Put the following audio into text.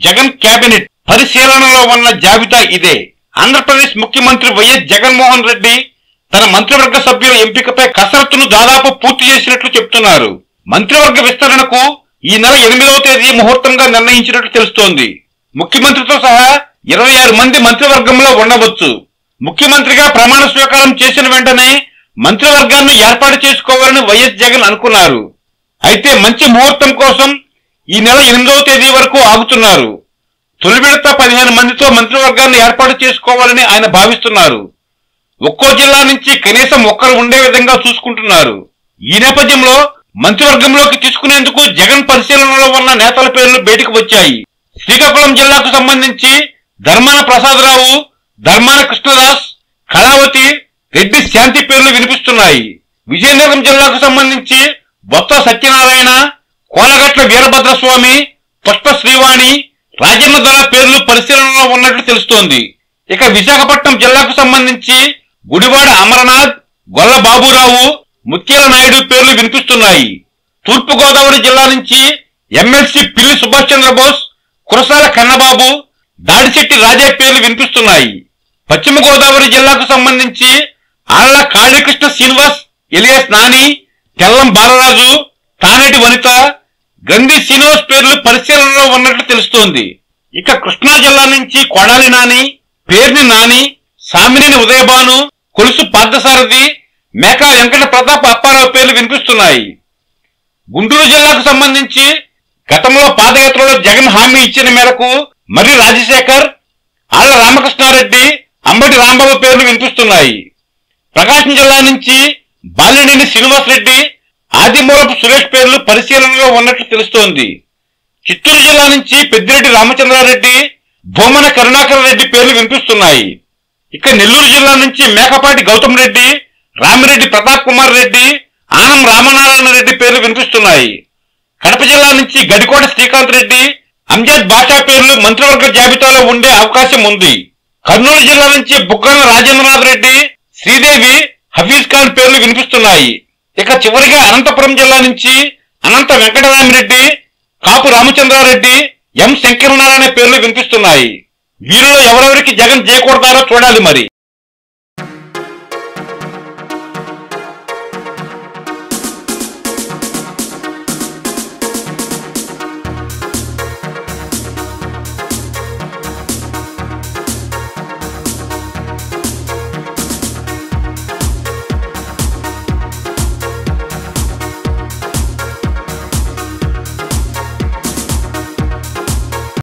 Jagan cabinet పరిశీలనలో ఉన్న జాబితా ఇదే ఆంధ్రప్రదేశ్ ముఖ్యమంత్రి వైఎస్ జగన్మోహన్ రెడ్డి తన మంత్రివర్గ సభ్యుల ఎంపికపై కసరత్తును దాదాపు పూర్తి చేసినట్లు చెప్తున్నారు మంత్రివర్గ విస్తరణకు ఈ నెల ఎనిమిదవ తేదీ ముహూర్తంగా నిర్ణయించినట్లు తెలుస్తోంది ముఖ్యమంత్రితో సహా ఇరవై ఆరు మంది మంత్రివర్గంలో ఉండవచ్చు ముఖ్యమంత్రిగా ప్రమాణ స్వీకారం చేసిన వెంటనే మంత్రివర్గాన్ని ఏర్పాటు చేసుకోవాలని వైఎస్ జగన్ అనుకున్నారు అయితే మంచి ముహూర్తం కోసం ఈ నెల ఎనిమిదవ తేదీ వరకు ఆగుతున్నారు తొలి విడత పదిహేను మందితో మంత్రివర్గాన్ని ఏర్పాటు చేసుకోవాలని ఆయన భావిస్తున్నారు ఒక్కో జిల్లా నుంచి కనీసం ఒక్కరు ఉండే విధంగా చూసుకుంటున్నారు ఈ నేపథ్యంలో మంత్రివర్గంలోకి తీసుకునేందుకు జగన్ పరిశీలనలో ఉన్న నేతల పేర్లు బయటకు వచ్చాయి శ్రీకాకుళం జిల్లాకు సంబంధించి ధర్మాన ప్రసాదరావు ధర్మాన కృష్ణదాస్ కళావతి రెడ్డి శాంతి పేర్లు వినిపిస్తున్నాయి విజయనగరం జిల్లాకు సంబంధించి బొత్స సత్యనారాయణ కోలగట్ల వీరభద్రస్వామి పుష్ప శ్రీవాణి రాజన్న ధర పేర్లు పరిశీలనలో ఉన్నట్లు తెలుస్తోంది ఇక విశాఖపట్నం జిల్లాకు సంబంధించి గుడివాడ అమరనాథ్ గొల్ల బాబురావు ముత్యాల నాయుడు పేర్లు వినిపిస్తున్నాయి తూర్పు గోదావరి జిల్లా నుంచి ఎమ్మెల్సీ పిల్లి సుభాష్ చంద్రబోస్ కురసాల కన్నబాబు దాడిశెట్టి రాజా పేర్లు వినిపిస్తున్నాయి పశ్చిమ గోదావరి జిల్లాకు సంబంధించి ఆళ్ల కాళీకృష్ణ శ్రీనివాస్ ఎలియాస్ నాని తెల్లం బాలరాజు తానేటి వనిత గంధి శ్రీనివాస్ పేర్లు పరిశీలనలో ఉన్నట్లు తెలుస్తోంది ఇక కృష్ణా జిల్లా నుంచి కొడాలి నాని పేర్ని నాని సామినేని ఉదయభాను కొలుసు పార్థసారథి మేకా వెంకట ప్రతాప్ అప్పారావు పేర్లు వినిపిస్తున్నాయి గుంటూరు జిల్లాకు సంబంధించి గతంలో పాదయాత్రలో జగన్ హామీ ఇచ్చిన మేరకు మరి రాజశేఖర్ ఆళ్ల రామకృష్ణారెడ్డి అంబటి రాంబాబు పేర్లు వినిపిస్తున్నాయి ప్రకాశం జిల్లా నుంచి బాలినేని శ్రీనివాసరెడ్డి ఆదిమూలపు సురేష్ పేర్లు పరిశీలనలో ఉన్నట్లు తెలుస్తోంది చిత్తూరు జిల్లా నుంచి పెద్దిరెడ్డి రామచంద్రారెడ్డి భూమన కరుణాకర్ రెడ్డి పేర్లు వినిపిస్తున్నాయి ఇక నెల్లూరు జిల్లా నుంచి మేకపాటి గౌతమ్ రెడ్డి రామిరెడ్డి ప్రతాప్ కుమార్ రెడ్డి ఆనం రామనారాయణ రెడ్డి పేర్లు వినిపిస్తున్నాయి కడప జిల్లా నుంచి గడికోట శ్రీకాంత్ రెడ్డి అంజద్ బాషా పేర్లు మంత్రివర్గ జాబితాలో ఉండే అవకాశం ఉంది కర్నూలు జిల్లా నుంచి బుగ్గన రాజేంద్రనాథ్ రెడ్డి శ్రీదేవి హఫీజ్ ఖాన్ పేర్లు వినిపిస్తున్నాయి ఇక చివరిగా అనంతపురం జిల్లా నుంచి అనంత వెంకటరామిరెడ్డి కాపు రామచంద్రారెడ్డి ఎం శంకరనారాయణ పేర్లు వినిపిస్తున్నాయి వీరిలో ఎవరెవరికి జగన్ చేకూడతారో చూడాలి మరి